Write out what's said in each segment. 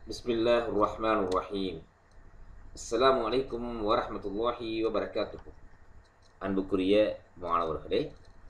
بسم الله الرحمن الرحيم السلام عليكم வரஹ்மத்துல்லாஹி வபரகாத்துஹு அன்புக்குரிய மாணவர்களே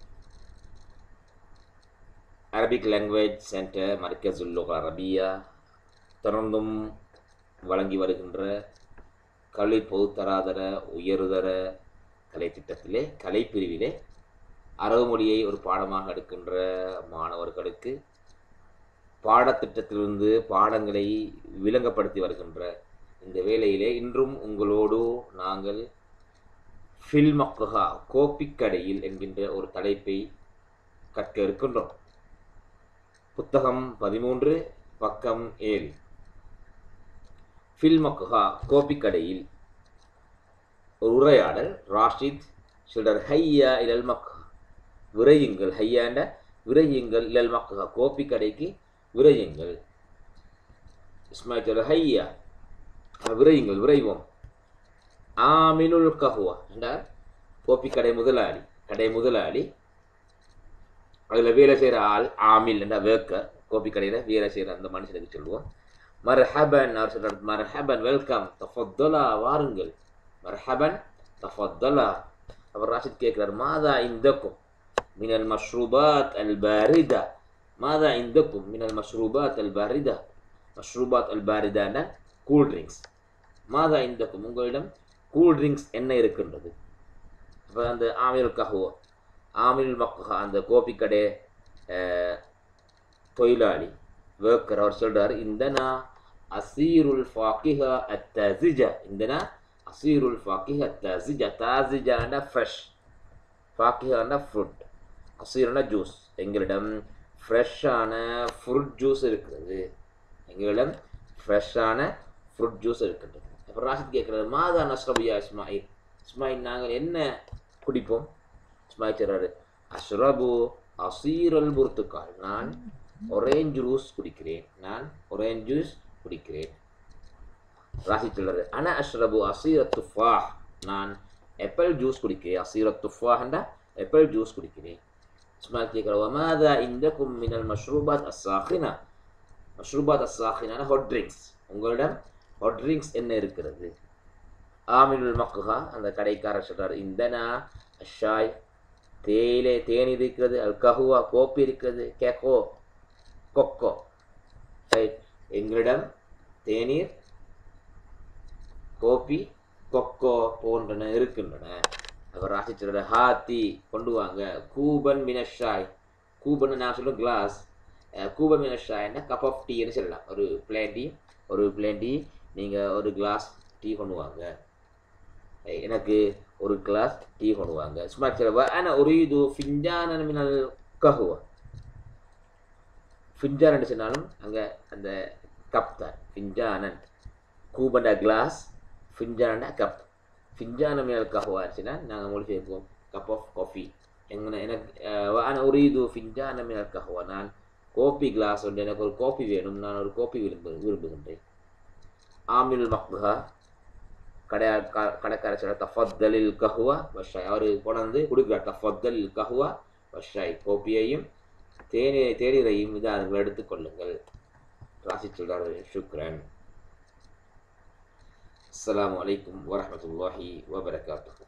அரபிக் லாங்குவேஜ் சென்டர் மர்கசுல் லுகா அரபியா தொடர்ந்தும் வழங்கி வருகின்ற கல்வி பொதுத்தராதர உயர்தர கலை திட்டத்திலே கலை பிரிவிலே அரபு மொழியை ஒரு பாடமாக எடுக்கின்ற மாணவர்களுக்கு பாடத்திட்டத்திலிருந்து பாடங்களை விளங்கப்படுத்தி வருகின்ற இந்த வேளையிலே இன்றும் உங்களோடு நாங்கள் ஃபில்மக்குஹா கோப்பிக்கடையில் என்கின்ற ஒரு தலைப்பை கற்க இருக்கின்றோம் புத்தகம் பதிமூன்று பக்கம் ஏழு ஃபில்மக்குஹா கோப்பிக்கடையில் ஒரு உரையாடல் ராஷித் சிலர் ஹையா இலல் மக்கா விரையுங்கள் ஹையாண்ட விரையுங்கள் இலல் மக்கா கோப்பிக்கடைக்கு விரையுங்கள் இஸ்மாயில் ஹையா விரையுங்கள் விரைவோம் ஆமினுல் கஹுவா என்றால் கோப்பி கடை முதலாளி கடை முதலாளி அதில் வேலை செய்கிற ஆள் ஆமில் என்ற வேக்க கோப்பி கடையில் வேலை செய்கிற அந்த மனுஷனுக்கு சொல்லுவோம் மர்ஹபன் அவர் சொல்கிறார் மர்ஹபன் வெல்கம் தஃபத்தலா வாருங்கள் மர்ஹபன் தஃபத்தலா அவர் ராஷித் கேட்குறார் மாதா இந்தக்கும் மினல் மஷ்ரூபாத் அல் பாரிதா மாதா இந்தக்கும் மினல் மஷ்ரூபாத் அல் பாரிதா மஷ்ரூபாத் அல் பாரிதான கூல் ட்ரிங்க்ஸ் மாதா இந்தக்கும் உங்களிடம் கூல் ட்ரிங்க்ஸ் என்ன இருக்கின்றது அப்போ அந்த ஆமில் கஹோ ஆமில் மக்கா அந்த கோபி கடை தொழிலாளி வேர்க்கர் அவர் சொல்கிறார் இந்தனா அசீருல் ஃபாக்கிஹா அத்தசிஜா இந்தனா அசீருல் ஃபாக்கிஹா அத்தசிஜா தாசிஜாண்டா ஃப்ரெஷ் ஃபாக்கிஹாண்டா ஃப்ரூட் அசீர்னா ஜூஸ் எங்களிடம் ஃப்ரெஷ்ஷான ஃப்ரூட் ஜூஸ் இருக்கிறது எங்களிடம் ஃப்ரெஷ்ஷான ஃப்ரூட் ஜூஸ் இருக்கின்றது அப்புறம் ராஷித் கேட்குறாரு மாதா நஷ்ரபியா இஸ்மாயில் இஸ்மாயில் நாங்கள் என்ன குடிப்போம் இஸ்மாயில் சொல்கிறாரு அஷ்ரபு அசீரல் புர்த்துக்கால் நான் ஒரேஞ்ச் ஜூஸ் குடிக்கிறேன் நான் ஒரேஞ்ச் ஜூஸ் குடிக்கிறேன் ராஷித் சொல்கிறாரு அன அஷ்ரபு அசீரத் துஃபா நான் எப்பிள் ஜூஸ் குடிக்கிறேன் அசீரத் துஃபாஹண்டா எப்பிள் ஜூஸ் குடிக்கிறேன் இஸ்மாயில் கேட்குற ஒமாதா இந்த மினல் மஷ்ரூபாத் அசாஹினா மஷ்ரூபாத் அசாஹினான ஹாட் ட்ரிங்க்ஸ் உங்களிடம் ஹாட் ட்ரிங்க்ஸ் என்ன இருக்கிறது ஆமினுல் மக்குஹா அந்த கடைக்காரர் சொல்கிறார் இந்தனா அஷாய் தேயிலை தேன் இருக்கிறது அல் கஹுவா கோப்பி இருக்கிறது கேக்கோ கொக்கோ ரைட் எங்களிடம் தேநீர் கோப்பி கொக்கோ போன்றன இருக்கின்றன அவர் ராசிச்சோட ஹாத்தி கொண்டு வாங்க கூபன் மினஷாய் கூபன் நான் சொல்லுவேன் கிளாஸ் கூபன் மினஷாய்னா கப் ஆஃப் டீன்னு சொல்லலாம் ஒரு பிளேன் டீ ஒரு பிளேன் டீ நீங்கள் ஒரு கிளாஸ் டீ கொண்டு வாங்க எனக்கு ஒரு கிளாஸ் டீ கொண்டு வாங்க ஸ்மார்ட் செலவா ஆனால் ஒரு இது ஃபிஞ்சான மினல் கஹுவா ஃபிஞ்சான் சொன்னாலும் அங்கே அந்த கப் தான் ஃபிஞ்சானன் கூபண்டா கிளாஸ் ஃபிஞ்சான கப் ஃபிஞ்சான மினல் கஹுவா இருந்துச்சுன்னா நாங்கள் மொழி சேர்ப்போம் கப் ஆஃப் காஃபி எங்கே எனக்கு ஆனால் ஒரு இது ஃபிஞ்சான மினல் கஹுவா நான் கோப்பி கிளாஸ் உண்டு எனக்கு ஒரு கோப்பி வேணும் நான் ஒரு கோப்பி விரும்பு விரும்புகின்றேன் ஆமில் மக்ஹா கடை கடைக்கார சொல்ல தஃபத்தலில் கஹுவா வஷாய் அவர் கொண்டாந்து கொடுக்குறார் தஃபத்தலில் கஹுவா வஷாய் கோப்பியையும் தேநீ தேநீரையும் இதை அதுங்களை எடுத்துக்கொள்ளுங்கள் ராசி சொல்றார் ஷுக்ரன் அஸ்லாம் வலைக்கம் வரமத்துல்லாஹி வபரகாத்து